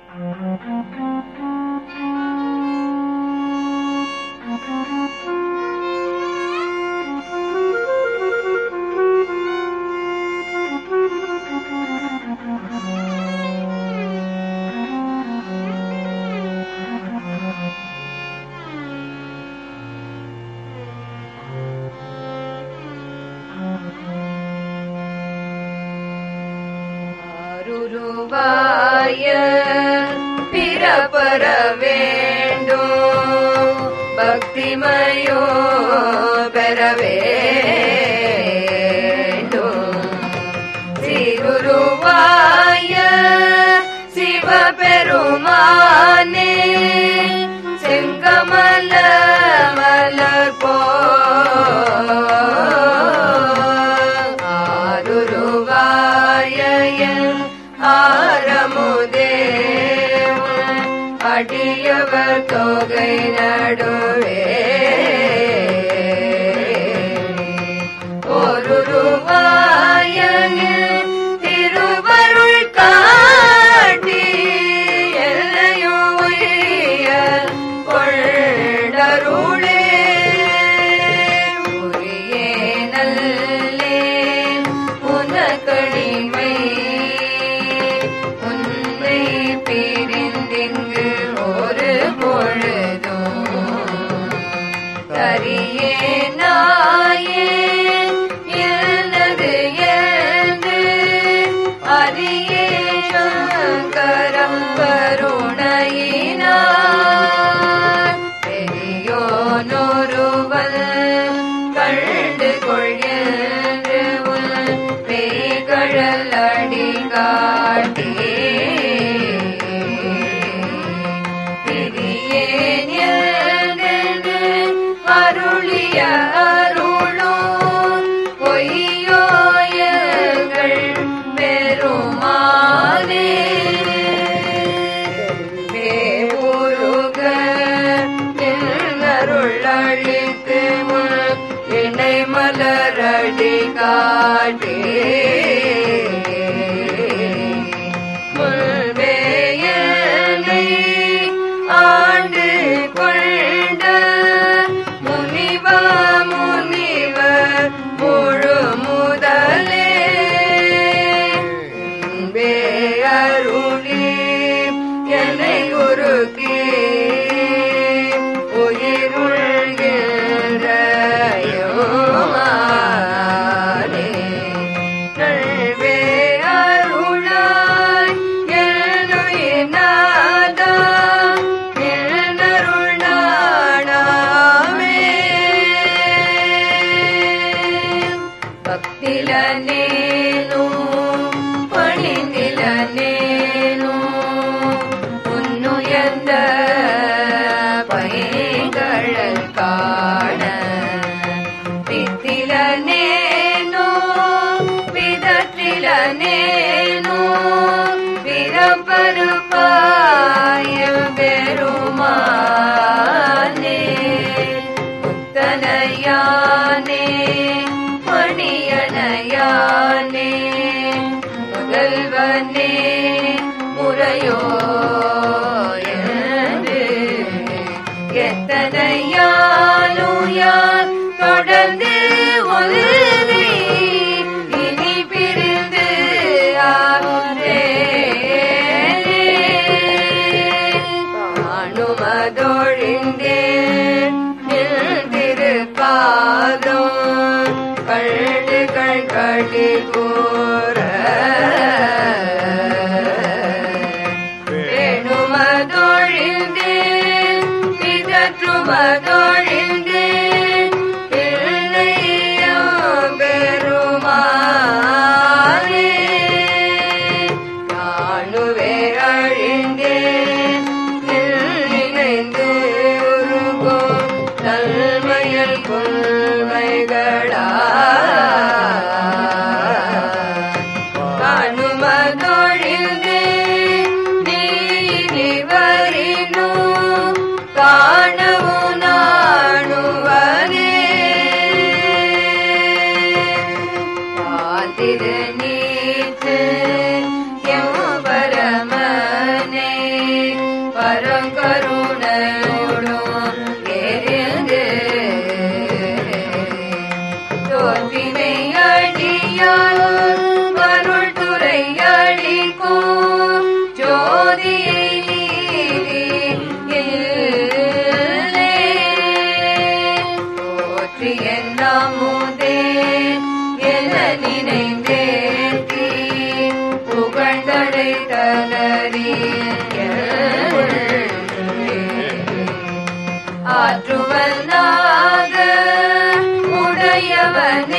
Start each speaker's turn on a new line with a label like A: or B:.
A: அருருவாய பிறப்பற வேண்டும் பக்திமயோ பெற வேண்டும் சிறுருவாய சிவபெருமானே செங்கமல மலர் போ ஆருருவாய என் ஆரமுதே அடியவர் தொகை நடுவே ஒரு ரூபாயின் திருவருள் காட்டி எல்லையும் உய்ய கொண்டருளே உரியே நல்லே உனக்கடிமை உன்னை பிரிந்திங்கு ஒரு பொழுதும் கரியே நாயே என்னது என்று அரியே சங்கரம் கருணையினார் பெரியோனொருவன் கண்டு கொள்கின்ற உன் பேய்கழல் அடி காட்டி பிரியேன் என்று அருளிய அருளோ பொய்யோ எங்கள் பெருமானே பேருக அருள் அழித்து உன் இணை மலரடி காட்டே முல்வேயனை ஆண்டு கொண்ட முனிவ முனிவ முழு முதலே அன்பே அருளி என்னை குறுக்கி உயிருள்கிறயோமானே நல்வே அருளாய் என்னுயிர் நாதா என்னருள் நாடாமே ಭಕ್ತಿಲ ನೇನು ಪಣಿಂದಿಲ ನೇನು ಉನ್ನು ಎಂದ பைகளல் காண பித்தில நேனோ விதத்தில நேனோ விரம்பருப்பாய பெருமானே முத்தனையானே மணியனையானே முதல்வனே முறையோ என்று எத்தனையாலுயார் தொடர்ந்து ஒழுதி இனி பிரிந்து காணுமதொழிந்தே திருப்பாதம் கண்டு கண்களி கூற வேணுமதொழிந்தே பிதற்றுமதொழிந்தே பிள்ளையோ பெருமானே காணுவே அழிந்தே நினைந்து உருகோ தல்மையல் கொள்மைகளா காணுமதொழிந்தே நீவரினோ காணவு நாணுவனே பாதிரு நீத்து எம்பரமானே ஆசை தளரிய ஆற்றுவல்லாத உடையவனே